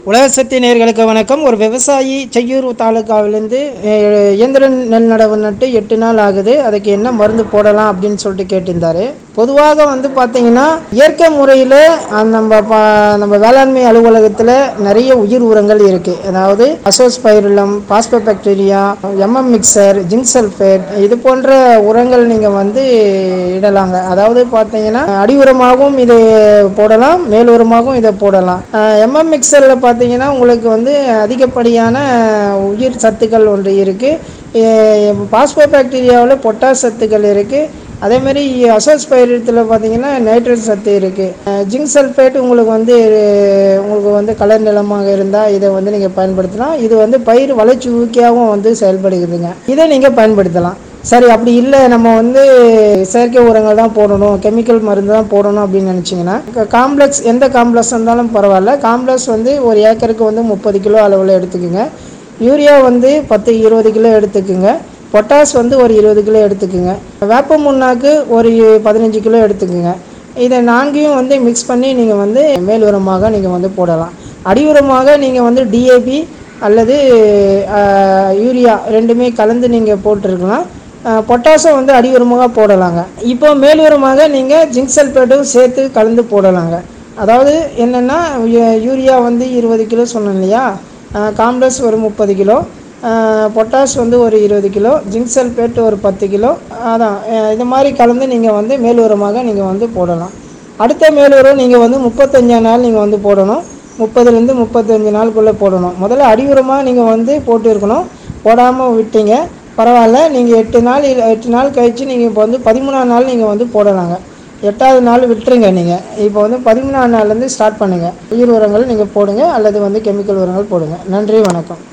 உலக சக்தி நேர்களுக்கு வணக்கம் ஒரு விவசாயி செய்யூர் தாலுக்காவிலேருந்து அஹ், இயந்திரன் நெல் நடவு நட்டு எட்டு நாள் ஆகுது அதுக்கு என்ன மருந்து போடலாம் அப்படின்னு சொல்லிட்டு கேட்டிருந்தாரு பொதுவாக வந்து பார்த்தீங்கன்னா இயற்கை முறையில் நம்ம ப- நம்ம வேளாண்மை அலுவலகத்தில் நிறைய உயிர் உரங்கள் இருக்குது அதாவது azospirillum phosphobacteria M M mixture zinc sulphate இது போன்ற உரங்கள் நீங்கள் வந்து இடலாங்க அதாவது பார்த்தீங்கன்னா அடி உரமாகவும் இது போடலாம் மேல் உரமாகவும் இதை போடலாம் எம்எம் மிக்சரில் பார்த்தீங்கன்னா உங்களுக்கு வந்து அதிகப்படியான உயிர் சத்துக்கள் ஒன்று இருக்குது பாஸ்போபாக்டீரியாவில் பொட்டாஸ் சத்துக்கள் இருக்குது அதே மாதிரி அசோஸ்பைரத்தில் பார்த்தீங்கன்னா நைட்ரேட் சத்து இருக்குது ஜிங்க் சல்ஃபேட் உங்களுக்கு வந்து அஹ், உங்களுக்கு வந்து கலர் நிலமாக இருந்தால் இதை வந்து நீங்கள் பயன்படுத்தலாம் இது வந்து பயிர் வளர்ச்சி ஊக்கியாகவும் வந்து செயல்படுகிறதுங்க இதை நீங்கள் பயன்படுத்தலாம் சரி அப்படி இல்லை நம்ம வந்து செயற்கை உரங்கள் தான் போடணும் கெமிக்கல் மருந்து தான் போடணும் அப்படின்னு நினச்சிங்கன்னா காம்ப்ளெக்ஸ் எந்த காம்ப்ளெக்ஸ் இருந்தாலும் பரவாயில்ல காம்ப்ளெக்ஸ் வந்து ஒரு ஏக்கருக்கு வந்து முப்பது கிலோ அளவில் எடுத்துக்கோங்க யூரியா வந்து பத்து இருபது கிலோ எடுத்துக்குங்க பொட்டாஸ் வந்து ஒரு இருபது கிலோ எடுத்துக்குங்க வேப்ப முன்னாக்கு ஒரு பதினஞ்சு கிலோ எடுத்துக்குங்க இதை நான்கையும் வந்து மிக்ஸ் பண்ணி நீங்கள் வந்து மேல் உரமாக நீங்கள் வந்து போடலாம் அடி உரமாக நீங்கள் வந்து டிஏபி அல்லது ஆஹ், யூரியா ரெண்டுமே கலந்து நீங்கள் போட்டிருக்கலாம் பொட்டாசும் வந்து அடி உரமாக போடலாங்க இப்போ மேல் உரமாக நீங்கள் ஜிங்க் சல்பேட்டும் சேர்த்து கலந்து போடலாங்க அதாவது என்னென்னா யூரியா வந்து இருபது கிலோ சொன்னேன் இல்லையா காம்ப்ளெக்ஸ் ஒரு முப்பது கிலோ பொட்டாஷ் வந்து ஒரு இருபது கிலோ ஜிங்க் சல்பேட் ஒரு பத்து கிலோ அதான் அஹ் இது மாதிரி கலந்து நீங்கள் வந்து மேல் உரமாக நீங்கள் வந்து போடலாம் அடுத்த மேல் உரம் நீங்கள் வந்து முப்பத்தஞ்சாம் நாள் நீங்கள் வந்து போடணும் முப்பதுலேருந்து முப்பத்தஞ்சு நாளுக்குள்ளே போடணும் முதல்ல அடி உரமாக நீங்கள் வந்து போட்டு இருக்கணும் போடாமல் விட்டீங்க பரவாயில்ல நீங்கள் எட்டு நாள் இல்ல- எட்டு நாள் கழித்து நீங்கள் இப்போ வந்து பதிமூணாம் நாள் நீங்கள் வந்து போடலாங்க எட்டாவது நாள் விட்டுருங்க நீங்கள் இப்போ வந்து பதிமூணாம் நாள்லேருந்து ஸ்டார்ட் பண்ணுங்கள் உயிர் உரங்கள் நீங்கள் போடுங்க அல்லது வந்து கெமிக்கல் உரங்கள் போடுங்க நன்றி வணக்கம்